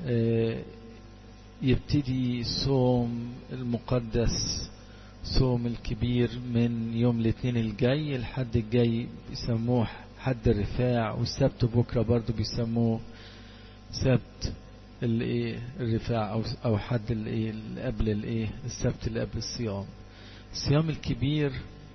يبتدي صوم المقدس صوم الكبير من يوم الاثنين الجاي الحد الجاي بيسموه حد الرفاع والسبت بكرة برضو بيسموه سبت الايه الرفاع او او حد الايه اللي قبل الايه السبت اللي قبل الصيام الصيام الكبير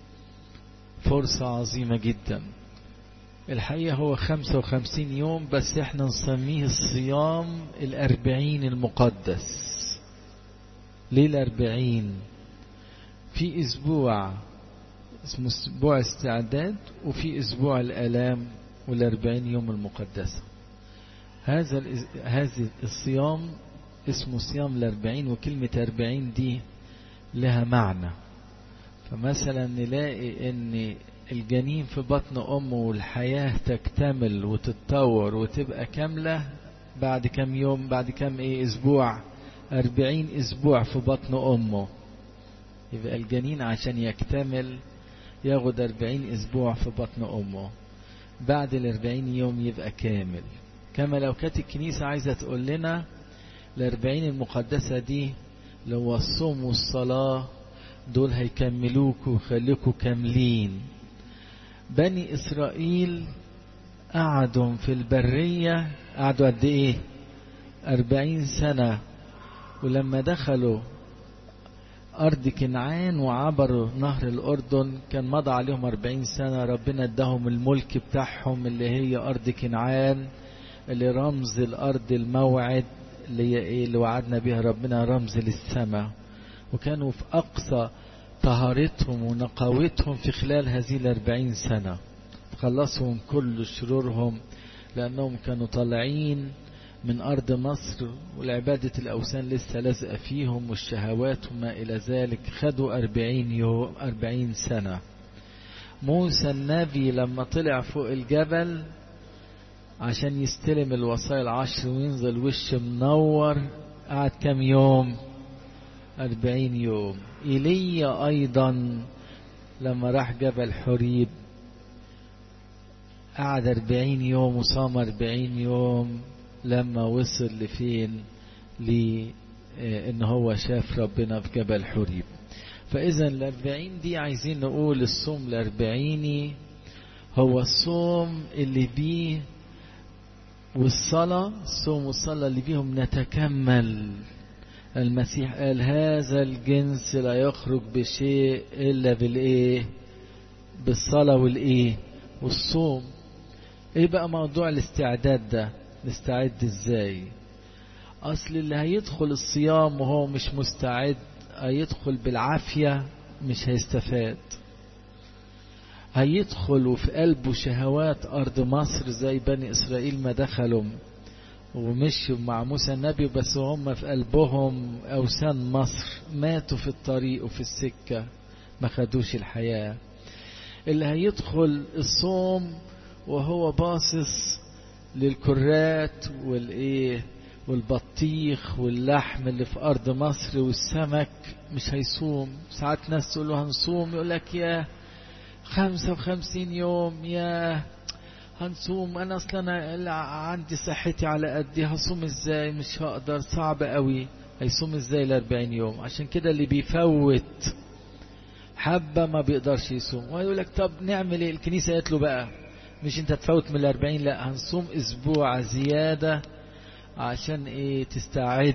فرصة عظيمة جدا الحقيقة هو 55 يوم بس احنا نسميه الصيام الأربعين المقدس ليه الأربعين في أسبوع اسمه أسبوع استعداد وفي أسبوع الآلام والأربعين يوم المقدسة هذا هذا الصيام اسمه صيام الأربعين وكلمة أربعين دي لها معنى فمثلا نلاقي ان الجنين في بطن امه والحياة تكتمل وتتطور وتبقى كاملة بعد كم يوم بعد كم ايه اسبوع اربعين اسبوع في بطن امه يبقى الجنين عشان يكتمل ياخد اربعين اسبوع في بطن امه بعد الاربعين يوم يبقى كامل كما لو كانت الكنيسة عايزة تقول لنا الاربعين المقدسة دي لو الصوم والصلاة دول هيكملوكوا ويخليكوا كاملين بني إسرائيل قعدوا في البرية قعدوا قد إيه أربعين سنة ولما دخلوا أرض كنعان وعبروا نهر الأردن كان مضى عليهم أربعين سنة ربنا اداهم الملك بتاعهم اللي هي أرض كنعان اللي رمز الأرض الموعد اللي هي إيه اللي وعدنا بها ربنا رمز للسماء وكانوا في أقصى طهارتهم ونقاوتهم في خلال هذه الأربعين سنة خلصهم كل شرورهم لأنهم كانوا طالعين من أرض مصر والعبادة الأوثان لسه لازقة فيهم والشهوات وما إلى ذلك خدوا أربعين يوم أربعين سنة موسى النبي لما طلع فوق الجبل عشان يستلم الوصايا العشر وينزل وش منور قعد كم يوم أربعين يوم إيليا أيضا لما راح جبل حريب قعد أربعين يوم وصام أربعين يوم لما وصل لفين لأن هو شاف ربنا في جبل حريب فإذا الأربعين دي عايزين نقول الصوم الأربعيني هو الصوم اللي بيه والصلاة الصوم والصلاة اللي بيهم نتكمل المسيح قال هذا الجنس لا يخرج بشيء إلا بالإيه بالصلاة والإيه والصوم إيه بقى موضوع الاستعداد ده نستعد إزاي أصل اللي هيدخل الصيام وهو مش مستعد هيدخل بالعافية مش هيستفاد هيدخل وفي قلبه شهوات أرض مصر زي بني إسرائيل ما دخلوا ومشوا مع موسى النبي بس هم في قلبهم أوثان مصر ماتوا في الطريق وفي السكة ما خدوش الحياة اللي هيدخل الصوم وهو باصص للكرات والايه والبطيخ واللحم اللي في أرض مصر والسمك مش هيصوم ساعات ناس تقول له هنصوم يقول لك يا خمسة وخمسين يوم يا هنصوم انا اصلا عندي صحتي على قدي هصوم ازاي مش هقدر صعب قوي هيصوم ازاي الاربعين يوم عشان كده اللي بيفوت حبة ما بيقدرش يصوم ويقول لك طب نعمل ايه الكنيسة قالت له بقى مش انت تفوت من الاربعين لا هنصوم اسبوع زيادة عشان ايه تستعد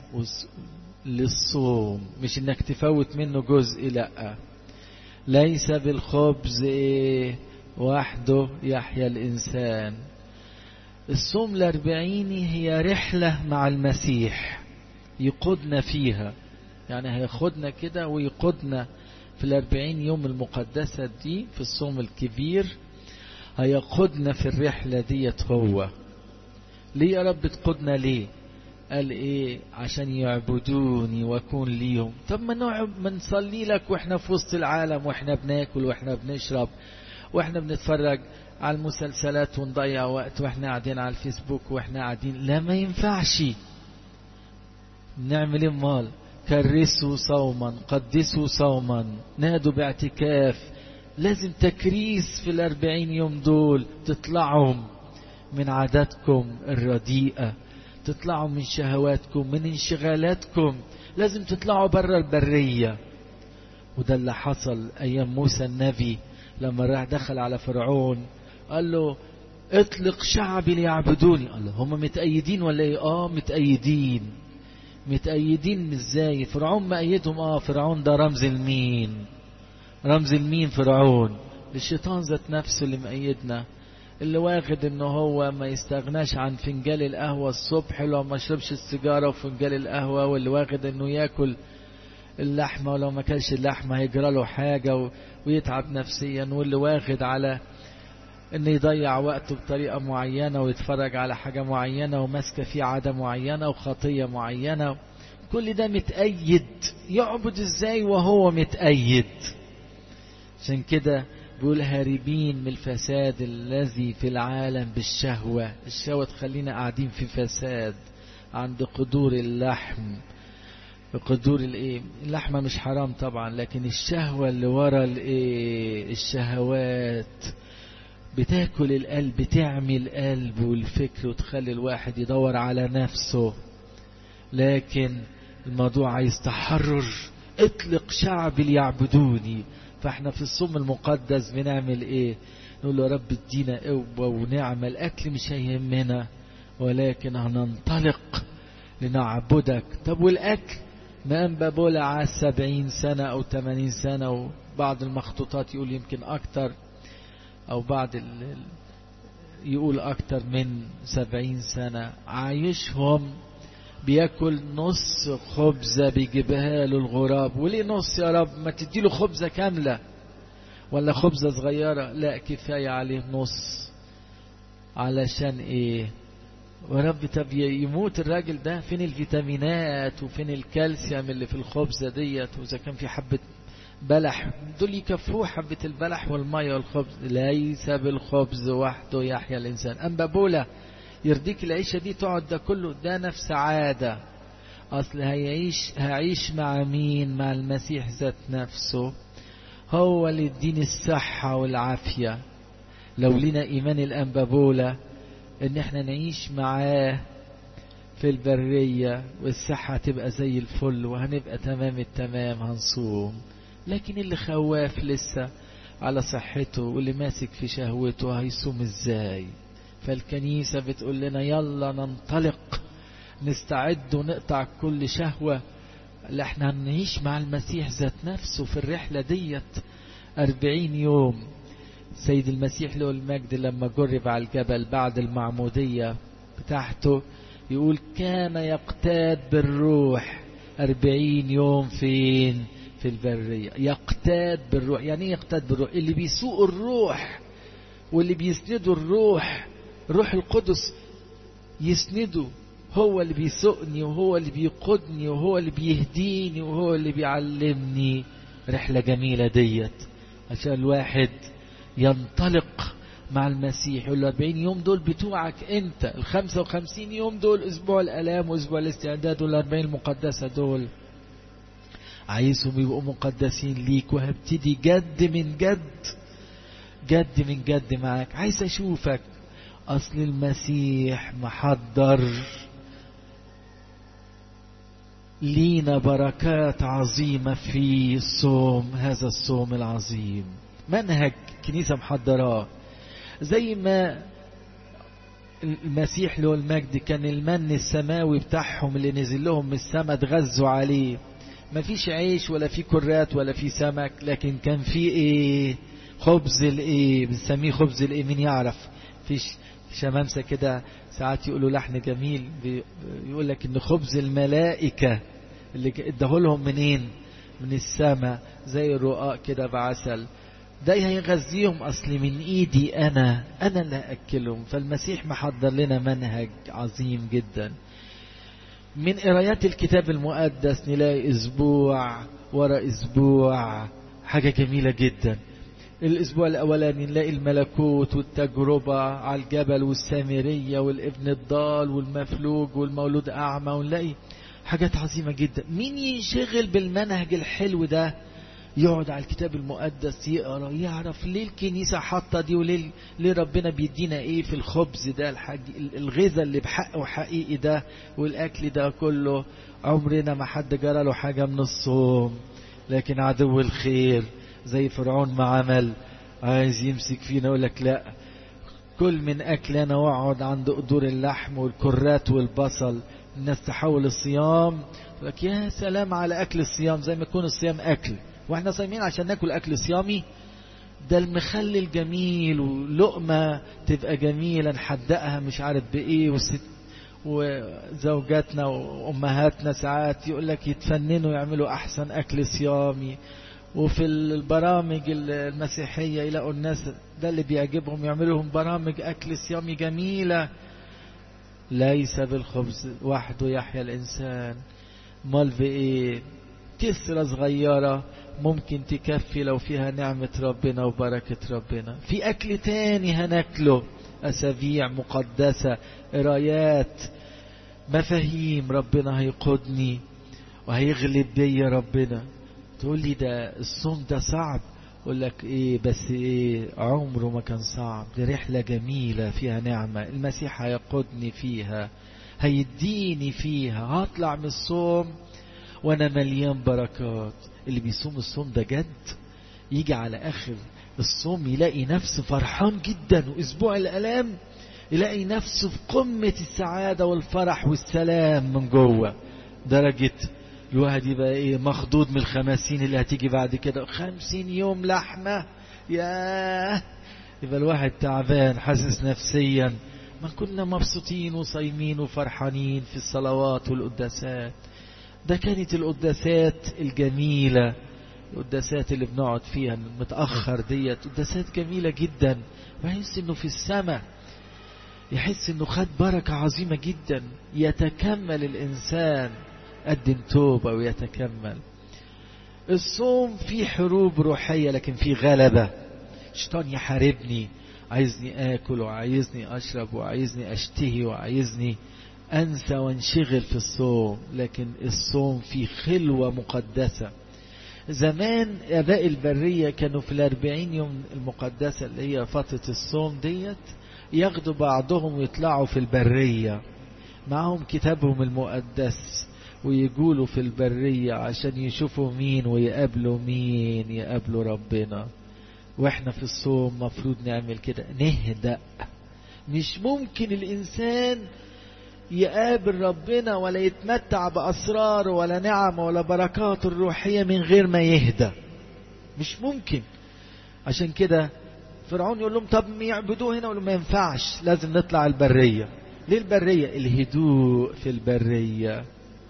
للصوم مش انك تفوت منه جزء لا ليس بالخبز ايه وحده يحيا الإنسان الصوم الأربعيني هي رحلة مع المسيح يقودنا فيها يعني هياخدنا كده ويقودنا في الأربعين يوم المقدسة دي في الصوم الكبير هيقودنا في الرحلة ديت هو ليه يا رب تقودنا ليه قال ايه عشان يعبدوني واكون ليهم طب ما نقعد ما نصلي لك واحنا في وسط العالم واحنا بناكل واحنا بنشرب واحنا بنتفرج على المسلسلات ونضيع وقت واحنا قاعدين على الفيسبوك واحنا قاعدين لا ما ينفعش نعمل ايه مال كرسوا صوما قدسوا صوما نادوا باعتكاف لازم تكريس في الأربعين يوم دول تطلعوا من عاداتكم الرديئة تطلعوا من شهواتكم من انشغالاتكم لازم تطلعوا بره البرية وده اللي حصل أيام موسى النبي لما راح دخل على فرعون قال له اطلق شعبي ليعبدوني قال له هم متأيدين ولا ايه اه متأيدين متأيدين ازاي فرعون مأيدهم اه فرعون ده رمز المين رمز المين فرعون الشيطان ذات نفسه اللي مأيدنا اللي واخد ان هو ما يستغناش عن فنجان القهوة الصبح لو ما شربش السيجارة وفنجان القهوة واللي واخد انه ياكل اللحمة ولو ما كانش اللحمة هيجرى له حاجة ويتعب نفسيا واللي واخد على انه يضيع وقته بطريقة معينة ويتفرج على حاجة معينة وماسكة فيه عادة معينة وخطية معينة كل ده متأيد يعبد ازاي وهو متأيد عشان كده بيقول هاربين من الفساد الذي في العالم بالشهوة الشهوة تخلينا قاعدين في فساد عند قدور اللحم قدور الايه اللحمة مش حرام طبعا لكن الشهوة اللي ورا الايه الشهوات بتاكل القلب تعمي القلب والفكر وتخلي الواحد يدور على نفسه لكن الموضوع عايز تحرر اطلق شعبي ليعبدوني فاحنا في الصوم المقدس بنعمل ايه نقول له رب ادينا قوة ونعمة الاكل مش هيهمنا ولكن هننطلق لنعبدك طب والاكل ما انبى بولا عاش سبعين سنة او تمانين سنة وبعض المخطوطات يقول يمكن اكتر او بعض ال... يقول اكتر من سبعين سنة عايشهم بياكل نص خبزة بيجيبها له الغراب وليه نص يا رب ما تديله خبزة كاملة ولا خبزة صغيرة لا كفاية عليه نص علشان ايه ورب طب يموت الراجل ده فين الفيتامينات وفين الكالسيوم اللي في الخبزة ديت واذا كان في حبة بلح دول يكفوه حبة البلح والمية والخبز ليس بالخبز وحده يحيا الإنسان أما بولا يرضيك العيشة دي تقعد ده كله ده نفس عادة أصل هيعيش هعيش مع مين مع المسيح ذات نفسه هو اللي يديني الصحة والعافية لو لنا إيمان الأنبابولة إن احنا نعيش معاه في البرية والصحة تبقى زي الفل وهنبقى تمام التمام هنصوم لكن اللي خواف لسه على صحته واللي ماسك في شهوته هيصوم ازاي فالكنيسة بتقول لنا يلا ننطلق نستعد ونقطع كل شهوة اللي احنا هنعيش مع المسيح ذات نفسه في الرحلة ديت أربعين يوم سيد المسيح له المجد لما جرب على الجبل بعد المعمودية بتاعته يقول كان يقتاد بالروح أربعين يوم فين في البرية يقتاد بالروح يعني ايه يقتاد بالروح اللي بيسوق الروح واللي بيسنده الروح الروح القدس يسنده هو اللي بيسوقني وهو اللي بيقودني وهو اللي بيهديني وهو اللي بيعلمني رحلة جميلة ديت عشان الواحد ينطلق مع المسيح يقول له 40 يوم دول بتوعك انت ال 55 يوم دول اسبوع الالام واسبوع الاستعداد وال 40 المقدسه دول عايزهم يبقوا مقدسين ليك وهبتدي جد من جد جد من جد معاك عايز اشوفك اصل المسيح محضر لينا بركات عظيمة في الصوم هذا الصوم العظيم منهج كنيسة محضراه زي ما المسيح له المجد كان المن السماوي بتاعهم اللي نزل لهم من السماء اتغذوا عليه ما فيش عيش ولا في كرات ولا في سمك لكن كان في ايه خبز الايه بنسميه خبز الايه مين يعرف فيش شمامسه كده ساعات يقولوا لحن جميل يقول لك ان خبز الملائكه اللي اداهولهم منين من السماء زي الرقاق كده بعسل ده هيغذيهم اصل من ايدي انا انا اللي هاكلهم فالمسيح محضر لنا منهج عظيم جدا من قرايات الكتاب المقدس نلاقي اسبوع ورا اسبوع حاجه جميله جدا الاسبوع الاولاني نلاقي الملكوت والتجربه على الجبل والسامريه والابن الضال والمفلوج والمولود اعمى ونلاقي حاجات عظيمه جدا مين ينشغل بالمنهج الحلو ده يقعد على الكتاب المقدس يقرا يعرف ليه الكنيسه حاطه دي وليه ليه ربنا بيدينا ايه في الخبز ده الحاج الغذاء اللي بحقه حقيقي ده والاكل ده كله عمرنا ما حد جرى له حاجه من الصوم لكن عدو الخير زي فرعون ما عمل عايز يمسك فينا يقول لك لا كل من اكل انا واقعد عند قدور اللحم والكرات والبصل الناس تحول الصيام لك يا سلام على اكل الصيام زي ما يكون الصيام اكل واحنا صايمين عشان ناكل اكل صيامي ده المخلل جميل ولقمة تبقى جميلة نحدقها مش عارف بايه والست وزوجاتنا وامهاتنا ساعات يقول لك يتفننوا يعملوا احسن اكل صيامي وفي البرامج المسيحية يلاقوا الناس ده اللي بيعجبهم يعملوا لهم برامج اكل صيامي جميلة ليس بالخبز وحده يحيا الانسان مال بايه كسرة صغيرة ممكن تكفي لو فيها نعمة ربنا وبركة ربنا في أكل تاني هناكله أسابيع مقدسة قرايات مفاهيم ربنا هيقودني وهيغلب بيا ربنا تقول لي ده الصوم ده صعب اقول لك ايه بس ايه عمره ما كان صعب دي رحلة جميلة فيها نعمة المسيح هيقودني فيها هيديني فيها هطلع من الصوم وانا مليان بركات اللي بيصوم الصوم ده جد يجي على اخر الصوم يلاقي نفسه فرحان جدا واسبوع الالام يلاقي نفسه في قمة السعادة والفرح والسلام من جوه درجة الواحد يبقى ايه مخضوض من الخمسين اللي هتيجي بعد كده خمسين يوم لحمة ياه يبقى الواحد تعبان حاسس نفسيا ما كنا مبسوطين وصايمين وفرحانين في الصلوات والقداسات ده كانت القداسات الجميلة القداسات اللي بنقعد فيها متأخر ديت قداسات جميلة جدا ويحس انه في السماء يحس انه خد بركة عظيمة جدا يتكمل الانسان قدم توبة ويتكمل الصوم فيه حروب روحية لكن فيه غلبة شيطان يحاربني عايزني آكل وعايزني أشرب وعايزني أشتهي وعايزني أنسى وانشغل في الصوم لكن الصوم فيه خلوة مقدسة زمان آباء البرية كانوا في الأربعين يوم المقدسة اللي هي فترة الصوم ديت ياخدوا بعضهم ويطلعوا في البرية معهم كتابهم المقدس ويقولوا في البرية عشان يشوفوا مين ويقابلوا مين يقابلوا ربنا واحنا في الصوم مفروض نعمل كده نهدأ مش ممكن الإنسان يقابل ربنا ولا يتمتع بأسرار ولا نعم ولا بركات الروحية من غير ما يهدى مش ممكن عشان كده فرعون يقول لهم طب يعبدوه هنا ولا ما ينفعش لازم نطلع البرية ليه البرية الهدوء في البرية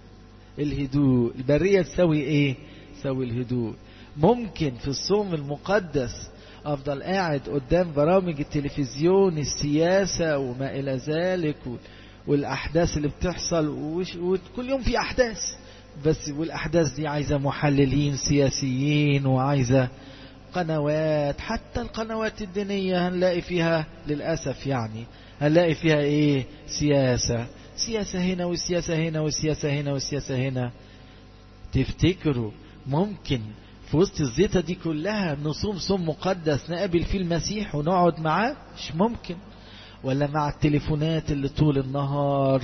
الهدوء البرية تسوي ايه تسوي الهدوء ممكن في الصوم المقدس افضل قاعد قدام برامج التلفزيون السياسة وما الى ذلك والاحداث اللي بتحصل وكل يوم في احداث بس والاحداث دي عايزة محللين سياسيين وعايزة قنوات حتى القنوات الدينية هنلاقي فيها للأسف يعني هنلاقي فيها ايه سياسة سياسة هنا وسياسة هنا وسياسة هنا وسياسة هنا تفتكروا ممكن في وسط الزيطة دي كلها نصوم صوم مقدس نقابل فيه المسيح ونقعد معاه مش ممكن ولا مع التليفونات اللي طول النهار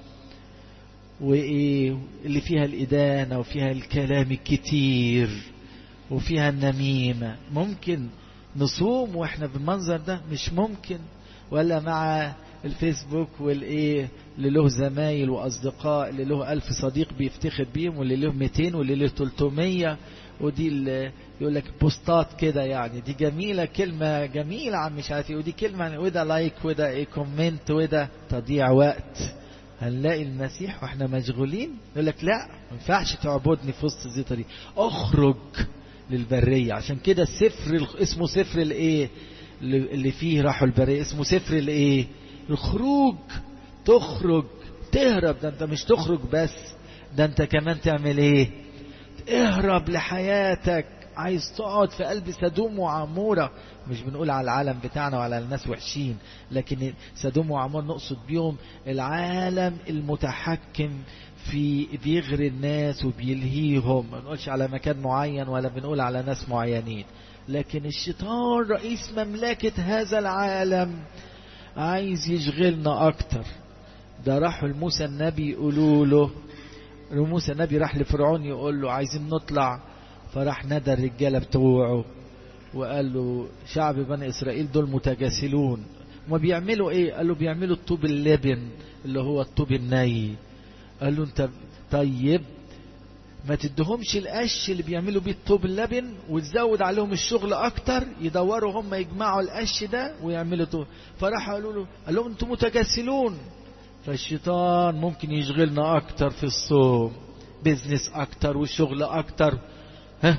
وايه اللي فيها الإدانة وفيها الكلام الكتير وفيها النميمة ممكن نصوم واحنا بالمنظر ده مش ممكن ولا مع الفيسبوك والايه اللي له زمايل واصدقاء اللي له ألف صديق بيفتخر بيهم واللي له 200 واللي له 300 ودي اللي يقول لك بوستات كده يعني دي جميلة كلمة جميلة عم مش عارف ودي كلمة وده لايك وده ايه كومنت وده تضييع وقت هنلاقي المسيح واحنا مشغولين يقول لك لا ما ينفعش تعبدني في وسط الزيطة دي اخرج للبرية عشان كده سفر اسمه سفر الايه اللي فيه راحوا البرية اسمه سفر الايه الخروج تخرج تهرب ده انت مش تخرج بس ده انت كمان تعمل ايه اهرب لحياتك عايز تقعد في قلب سدوم وعمورة مش بنقول على العالم بتاعنا وعلى الناس وحشين لكن سدوم وعمورة نقصد بيهم العالم المتحكم في بيغري الناس وبيلهيهم ما نقولش على مكان معين ولا بنقول على ناس معينين لكن الشيطان رئيس مملكة هذا العالم عايز يشغلنا أكتر ده راحوا لموسى النبي يقولوا له موسى النبي راح لفرعون يقول له عايزين نطلع فراح نادى الرجالة بتوعه وقال له شعب بني إسرائيل دول متجاسلون ما بيعملوا ايه قال له بيعملوا الطوب اللبن اللي هو الطوب الني قال له انت طيب ما تدهمش القش اللي بيعملوا بيه الطوب اللبن وتزود عليهم الشغل اكتر يدوروا هم يجمعوا القش ده ويعملوا طوب فراح قالوا له قال لهم انتم متجاسلون فالشيطان ممكن يشغلنا اكتر في الصوم بيزنس اكتر وشغل اكتر ها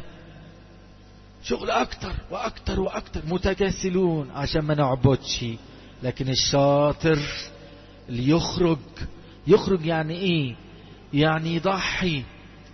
شغل اكتر واكتر واكتر متجاسلون عشان ما نعبدش لكن الشاطر اللي يخرج يخرج يعني ايه يعني يضحي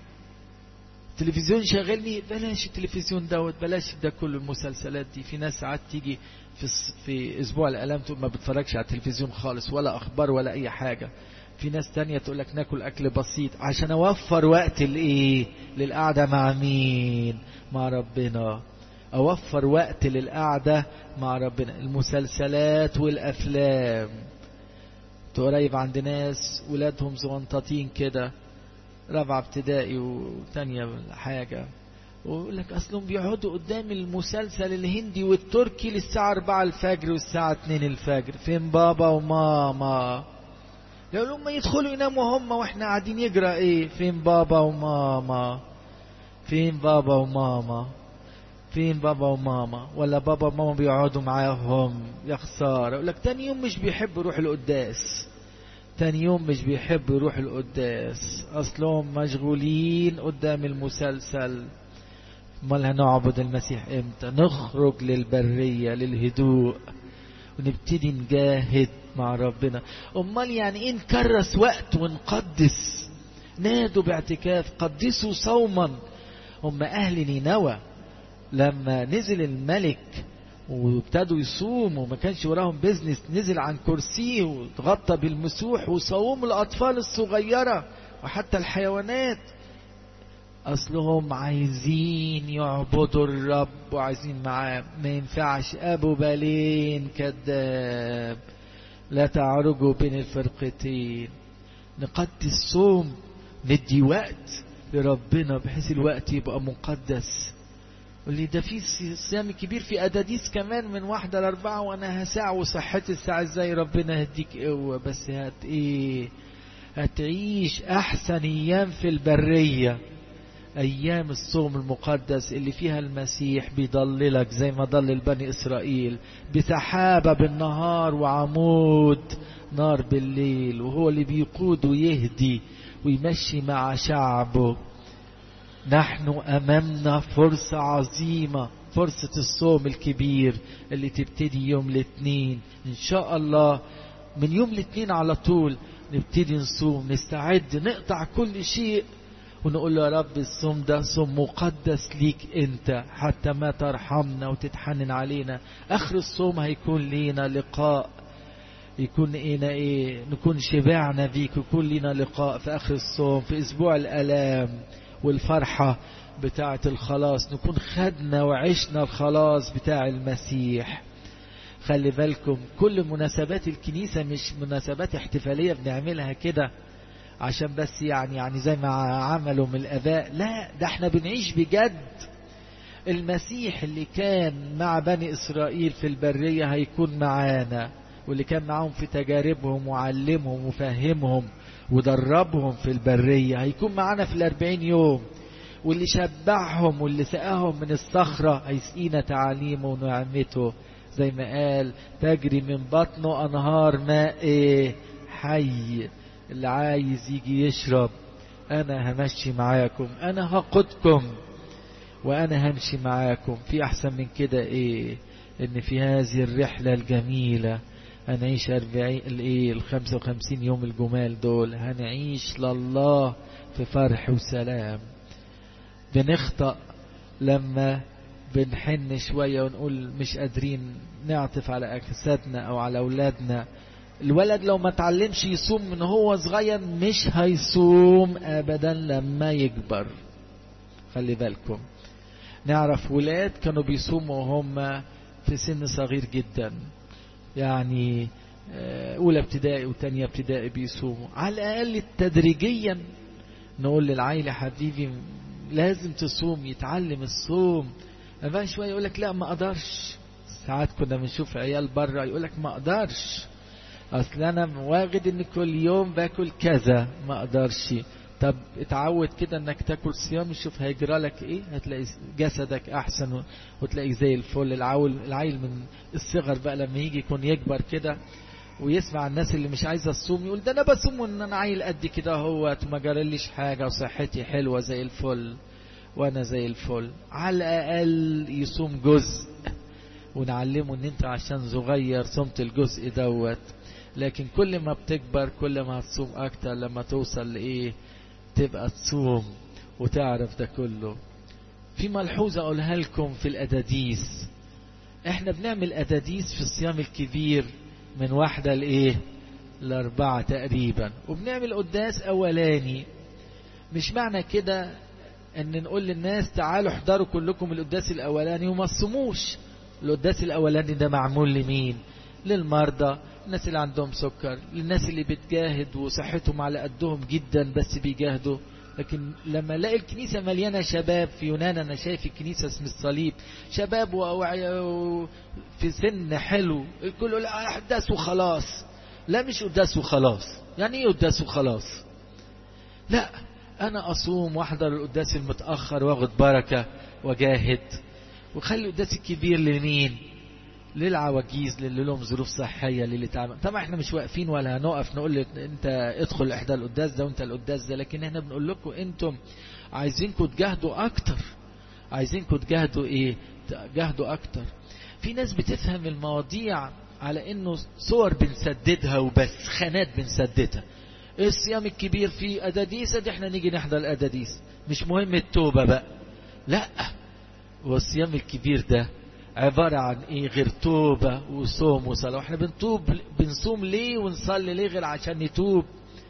التلفزيون شغلني بلاش التلفزيون دوت بلاش ده كل المسلسلات دي في ناس ساعات تيجي في في اسبوع الالام تقول ما بتفرجش على التلفزيون خالص ولا اخبار ولا اي حاجه في ناس تانية تقول لك ناكل اكل بسيط عشان اوفر وقت الايه للقعده مع مين مع ربنا اوفر وقت للقعده مع ربنا المسلسلات والافلام قريب عند ناس ولادهم زغنطاطين كده رابعه ابتدائي وتانية حاجه ويقول لك اصلهم بيقعدوا قدام المسلسل الهندي والتركي للساعه 4 الفجر والساعه 2 الفجر فين بابا وماما يقولوا ما يدخلوا يناموا هم واحنا قاعدين يجرى ايه فين بابا وماما فين بابا وماما فين بابا وماما ولا بابا وماما بيقعدوا معاهم يا خسارة يقول لك تاني يوم مش بيحب يروح القداس تاني يوم مش بيحب يروح القداس اصلهم مشغولين قدام المسلسل امال هنعبد المسيح امتى نخرج للبرية للهدوء ونبتدي نجاهد مع ربنا امال يعني ايه نكرس وقت ونقدس نادوا باعتكاف قدسوا صوما هم اهل نينوى لما نزل الملك وابتدوا يصوموا وما كانش وراهم بيزنس نزل عن كرسيه وتغطى بالمسوح وصوم الاطفال الصغيره وحتى الحيوانات اصلهم عايزين يعبدوا الرب وعايزين معاه ما ينفعش ابو بالين كذاب لا تعرجوا بين الفرقتين نقدس صوم ندي وقت لربنا بحيث الوقت يبقى مقدس واللي ده في صيام كبير في أداديس كمان من واحدة لأربعة وأنا هساع وصحتي الساعة ازاي ربنا هديك قوة بس هت إيه هتعيش أحسن أيام في البرية أيام الصوم المقدس اللي فيها المسيح بيضللك زي ما ضلل بني إسرائيل بسحابة بالنهار وعمود نار بالليل وهو اللي بيقود ويهدي ويمشي مع شعبه نحن أمامنا فرصة عظيمة فرصة الصوم الكبير اللي تبتدي يوم الاثنين إن شاء الله من يوم الاثنين على طول نبتدي نصوم نستعد نقطع كل شيء ونقول له يا رب الصوم ده صوم مقدس ليك انت حتى ما ترحمنا وتتحنن علينا اخر الصوم هيكون لينا لقاء يكون لينا ايه نكون شبعنا بيك ويكون لينا لقاء في اخر الصوم في اسبوع الالام والفرحة بتاعة الخلاص نكون خدنا وعشنا الخلاص بتاع المسيح خلي بالكم كل مناسبات الكنيسة مش مناسبات احتفالية بنعملها كده عشان بس يعني يعني زي ما عملوا من الآباء لا ده احنا بنعيش بجد المسيح اللي كان مع بني إسرائيل في البرية هيكون معانا واللي كان معاهم في تجاربهم وعلمهم وفهمهم ودربهم في البرية هيكون معانا في الأربعين يوم واللي شبعهم واللي سقاهم من الصخرة هيسقينا تعاليمه ونعمته زي ما قال تجري من بطنه أنهار ماء حي اللي عايز يجي يشرب أنا همشي معاكم أنا هقودكم وأنا همشي معاكم في أحسن من كده إيه إن في هذه الرحلة الجميلة هنعيش أربعين الإيه الخمسة وخمسين يوم الجمال دول هنعيش لله في فرح وسلام بنخطأ لما بنحن شوية ونقول مش قادرين نعطف على أجسادنا أو على أولادنا الولد لو ما تعلمش يصوم من هو صغير مش هيصوم ابدا لما يكبر خلي بالكم نعرف ولاد كانوا بيصوموا وهم في سن صغير جدا يعني اولى ابتدائي وتانية ابتدائي بيصوموا على الاقل تدريجيا نقول للعيلة حبيبي لازم تصوم يتعلم الصوم بقى شوية يقول لك لا ما اقدرش ساعات كنا بنشوف عيال بره يقول لك ما اقدرش اصل انا واخد ان كل يوم باكل كذا ما اقدرش طب اتعود كده انك تاكل صيام شوف هيجرى لك ايه هتلاقي جسدك احسن وتلاقي زي الفل العول العيل من الصغر بقى لما يجي يكون يكبر كده ويسمع الناس اللي مش عايزه تصوم يقول ده انا بصوم وان انا عيل قد كده اهوت وما جراليش حاجه وصحتي حلوه زي الفل وانا زي الفل على الاقل يصوم جزء ونعلمه ان انت عشان صغير صمت الجزء دوت لكن كل ما بتكبر كل ما هتصوم اكتر لما توصل لايه تبقى تصوم وتعرف ده كله في ملحوظة أقولها لكم في الأداديس احنا بنعمل أداديس في الصيام الكبير من واحدة لإيه لأربعة تقريبا وبنعمل قداس أولاني مش معنى كده ان نقول للناس تعالوا احضروا كلكم القداس الأولاني وما تصوموش القداس الأولاني ده معمول لمين للمرضى الناس اللي عندهم سكر للناس اللي بتجاهد وصحتهم على قدهم جدا بس بيجاهدوا لكن لما الاقي الكنيسة مليانة شباب في يونان أنا شايف الكنيسة اسم الصليب شباب في سن حلو الكل يقول قداس وخلاص لا مش قداس وخلاص يعني ايه قداس وخلاص لا أنا أصوم وأحضر القداس المتأخر وأخد بركة وجاهد وخلي القداس الكبير لمين للعواجيز للي لهم ظروف صحيه للي تعب طبعا احنا مش واقفين ولا هنقف نقول لك انت ادخل احدى القداس ده وانت القداس ده لكن احنا بنقول لكم انتم عايزينكم تجاهدوا اكتر عايزينكم تجاهدوا ايه تجاهدوا اكتر في ناس بتفهم المواضيع على انه صور بنسددها وبس خانات بنسددها الصيام الكبير فيه اداديس دي احنا نيجي نحضر الاداديس مش مهم التوبه بقى لا والصيام الكبير ده عبارة عن ايه غير توبة وصوم وصلاة واحنا بنتوب بنصوم ليه ونصلي ليه غير عشان نتوب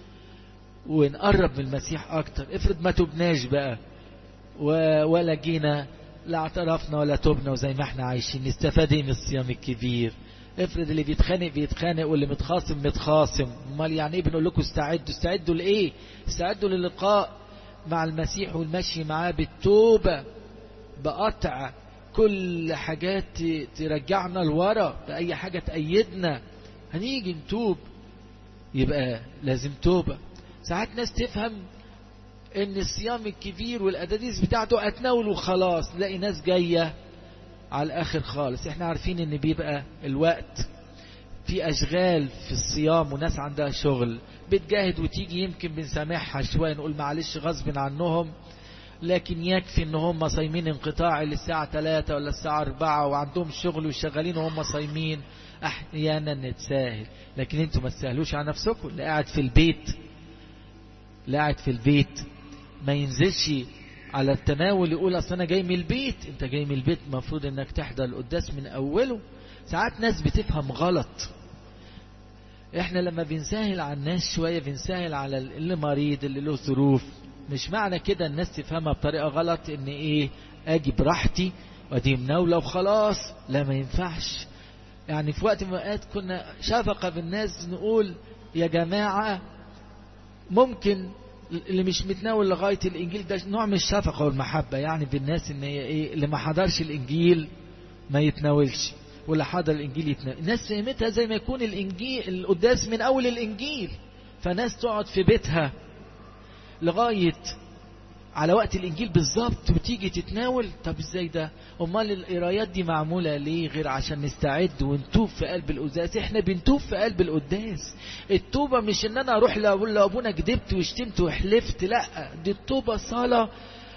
ونقرب من المسيح اكتر افرض ما تبناش بقى ولا جينا لا اعترفنا ولا تبنا وزي ما احنا عايشين نستفاد ايه من الصيام الكبير افرض اللي بيتخانق بيتخانق واللي متخاصم متخاصم امال يعني ايه بنقول لكم استعدوا استعدوا لايه استعدوا للقاء مع المسيح والمشي معاه بالتوبة بقطع كل حاجات ترجعنا لورا بأي حاجة تأيدنا هنيجي نتوب يبقى لازم توبة ساعات ناس تفهم ان الصيام الكبير والأداديس بتاعته اتناول وخلاص نلاقي ناس جاية على الآخر خالص احنا عارفين ان بيبقى الوقت في أشغال في الصيام وناس عندها شغل بتجاهد وتيجي يمكن بنسامحها شوية نقول معلش غصب عنهم لكن يكفي ان هم صايمين انقطاع للساعة 3 ولا الساعة 4 وعندهم شغل وشغالين وهم صايمين احيانا نتساهل لكن انتوا ما تسهلوش على نفسكم اللي قاعد في البيت اللي قاعد في البيت ما ينزلش على التناول يقول اصل انا جاي من البيت انت جاي من البيت المفروض انك تحضر القداس من اوله ساعات ناس بتفهم غلط احنا لما بنسهل على الناس شوية بنسهل على اللي مريض اللي له ظروف مش معنى كده الناس تفهمها بطريقة غلط ان ايه اجي براحتي وادي مناولة وخلاص لا ما ينفعش يعني في وقت من الوقت كنا شفقة بالناس نقول يا جماعة ممكن اللي مش متناول لغاية الانجيل ده نوع من الشفقة والمحبة يعني بالناس ان هي ايه اللي ما حضرش الانجيل ما يتناولش واللي حضر الانجيل يتناول الناس فهمتها زي ما يكون الانجيل القداس من اول الانجيل فناس تقعد في بيتها لغاية على وقت الإنجيل بالظبط وتيجي تتناول طب ازاي ده امال القرايات دي معمولة ليه غير عشان نستعد ونتوب في قلب القداس احنا بنتوب في قلب القداس التوبة مش ان انا اروح لاقول لابونا كدبت وشتمت وحلفت لا دي التوبة صلاة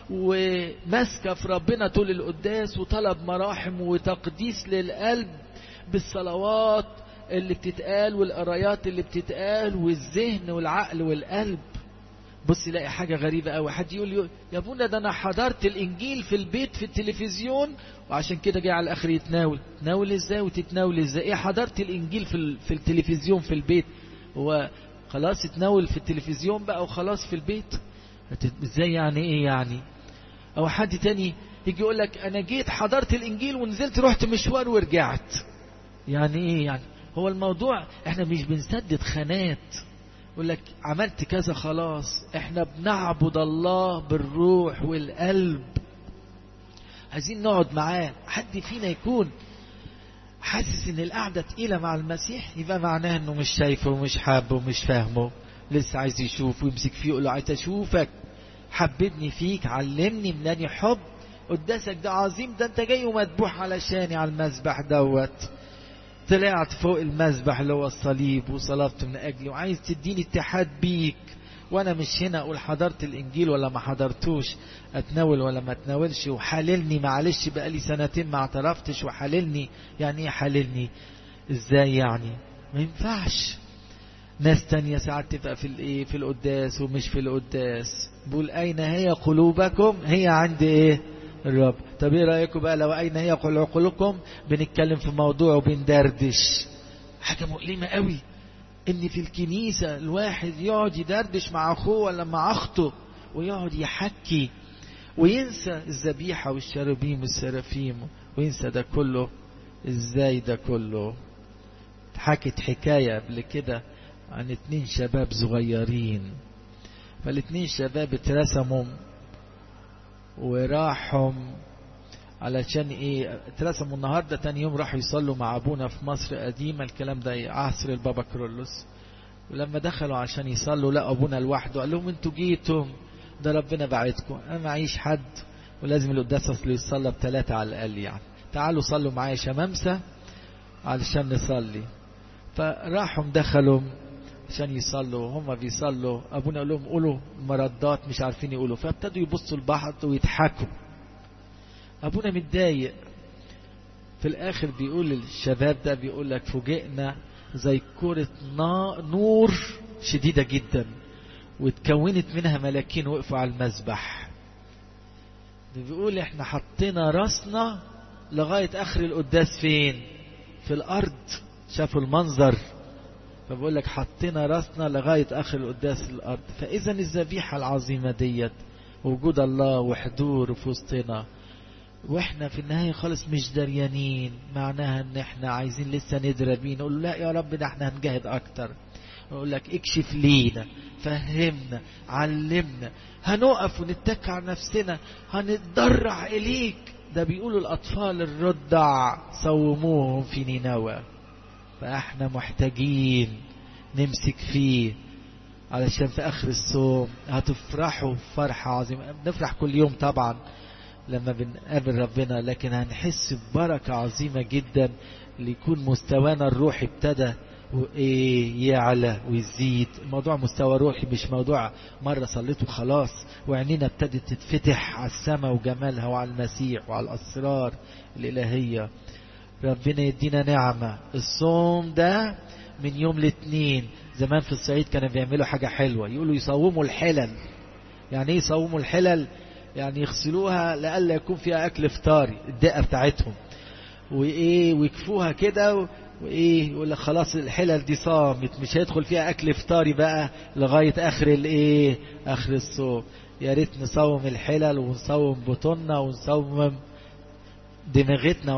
وماسكة في ربنا طول القداس وطلب مراحم وتقديس للقلب بالصلوات اللي بتتقال والقرايات اللي بتتقال والذهن والعقل والقلب بص يلاقي حاجة غريبة قوي حد يقول يا ابونا ده انا حضرت الانجيل في البيت في التلفزيون وعشان كده جاي على الاخر يتناول تناول ازاي وتتناول ازاي ايه حضرت الانجيل في في التلفزيون في البيت هو خلاص اتناول في التلفزيون بقى وخلاص في البيت ازاي يعني ايه يعني او حد تاني يجي يقول لك انا جيت حضرت الانجيل ونزلت رحت مشوار ورجعت يعني ايه يعني هو الموضوع احنا مش بنسدد خانات يقول لك عملت كذا خلاص احنا بنعبد الله بالروح والقلب عايزين نقعد معاه حد فينا يكون حاسس ان القعدة تقيلة مع المسيح يبقى معناها انه مش شايفه ومش حابه ومش فاهمه لسه عايز يشوف ويمسك فيه يقول له عايز اشوفك حببني فيك علمني مناني حب قداسك ده عظيم ده انت جاي ومذبوح علشاني على المذبح دوت طلعت فوق المذبح اللي هو الصليب وصلبت من اجلي وعايز تديني اتحاد بيك وانا مش هنا اقول حضرت الانجيل ولا ما حضرتوش اتناول ولا ما اتناولش وحللني معلش بقالي سنتين ما اعترفتش وحللني يعني ايه حللني ازاي يعني ما ينفعش ناس تانية ساعات تبقى في الايه في القداس ومش في القداس بقول اين هي قلوبكم هي عند ايه الرب طب ايه رايكم بقى لو اين هي عقولكم بنتكلم في موضوع وبندردش حاجه مؤلمه قوي ان في الكنيسه الواحد يقعد يدردش مع اخوه ولا مع اخته ويقعد يحكي وينسى الذبيحه والشرابيم والسرافيم وينسى ده كله ازاي ده كله حكت حكايه قبل كده عن اتنين شباب صغيرين فالاتنين شباب اترسموا وراحوا علشان ايه اترسموا النهارده تاني يوم راحوا يصلوا مع ابونا في مصر قديمه الكلام ده ايه عصر البابا كرولوس ولما دخلوا عشان يصلوا لقوا ابونا لوحده قال لهم انتوا جيتم ده ربنا بعتكم انا معيش حد ولازم القداس اصله يصلى بثلاثه على الاقل يعني تعالوا صلوا معايا شمامسه علشان نصلي فراحوا دخلوا عشان يصلوا هم بيصلوا ابونا قال لهم قولوا مردات مش عارفين يقولوا فابتدوا يبصوا لبعض ويضحكوا ابونا متضايق في الاخر بيقول الشباب ده بيقول لك فوجئنا زي كرة نور شديدة جدا واتكونت منها ملاكين وقفوا على المذبح بيقول احنا حطينا راسنا لغاية اخر القداس فين في الارض شافوا المنظر فبقول لك حطينا راسنا لغاية آخر القداس الأرض فإذا الذبيحة العظيمة ديت وجود الله وحضوره في وسطنا واحنا في النهاية خالص مش دريانين معناها ان احنا عايزين لسه ندرى بيه نقول لا يا رب ده احنا هنجاهد اكتر يقول لك اكشف لينا فهمنا علمنا هنقف ونتك على نفسنا هنتضرع اليك ده بيقولوا الاطفال الرضع صوموهم في نينوى فاحنا محتاجين نمسك فيه علشان في اخر الصوم هتفرحوا فرحة عظيمة بنفرح كل يوم طبعا لما بنقابل ربنا لكن هنحس ببركة عظيمة جدا ليكون مستوانا الروحي ابتدى وايه يعلى ويزيد الموضوع مستوى روحي مش موضوع مرة صليت وخلاص وعينينا ابتدت تتفتح على السماء وجمالها وعلى المسيح وعلى الأسرار الإلهية ربنا يدينا نعمة الصوم ده من يوم الاثنين زمان في الصعيد كانوا بيعملوا حاجة حلوة يقولوا يصوموا الحلل يعني ايه يصوموا الحلل يعني يغسلوها لألا يكون فيها أكل فطاري الدقة بتاعتهم وإيه ويكفوها كده وإيه يقول لك خلاص الحلل دي صامت مش هيدخل فيها أكل فطاري بقى لغاية آخر الإيه آخر الصوم يا ريت نصوم الحلل ونصوم بطننا ونصوم دماغتنا